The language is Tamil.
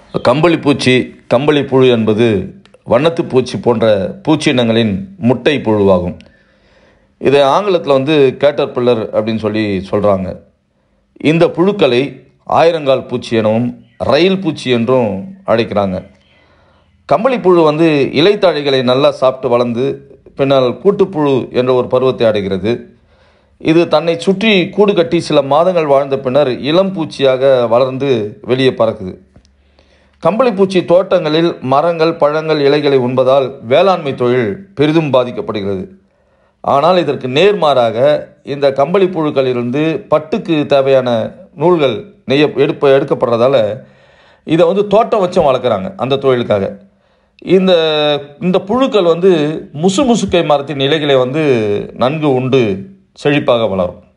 கம்பளி பூச்சி கம்பளி புழு என்பது வண்ணத்து பூச்சி போன்ற பூச்சியினங்களின் முட்டை புழுவாகும் இதை ஆங்கிலத்தில் வந்து கேட்டர்பில்லர் அப்படின்னு சொல்லி சொல்கிறாங்க இந்த புழுக்களை ஆயிரங்கால் பூச்சி எனவும் ரயில் பூச்சி என்றும் அழைக்கிறாங்க கம்பளிப்புழு வந்து இலைத்தாழிகளை நல்லா சாப்பிட்டு வளர்ந்து பின்னால் கூட்டுப்புழு என்ற ஒரு பருவத்தை அடைகிறது இது தன்னை சுற்றி கூடு கட்டி சில மாதங்கள் வாழ்ந்த பின்னர் இளம் பூச்சியாக வளர்ந்து வெளியே பறக்குது கம்பளிப்பூச்சி தோட்டங்களில் மரங்கள் பழங்கள் இலைகளை உண்பதால் வேளாண்மை தொழில் பெரிதும் பாதிக்கப்படுகிறது ஆனால் இதற்கு நேர்மாறாக இந்த கம்பளி புழுக்களிலிருந்து பட்டுக்கு தேவையான நூல்கள் நெய்ய எடுப்ப எடுக்கப்படுறதால இதை வந்து தோட்டம் வச்சும் வளர்க்குறாங்க அந்த தொழிலுக்காக இந்த இந்த புழுக்கள் வந்து முசு முசுக்கை மரத்தின் இலைகளை வந்து நன்கு உண்டு செழிப்பாக வளரும்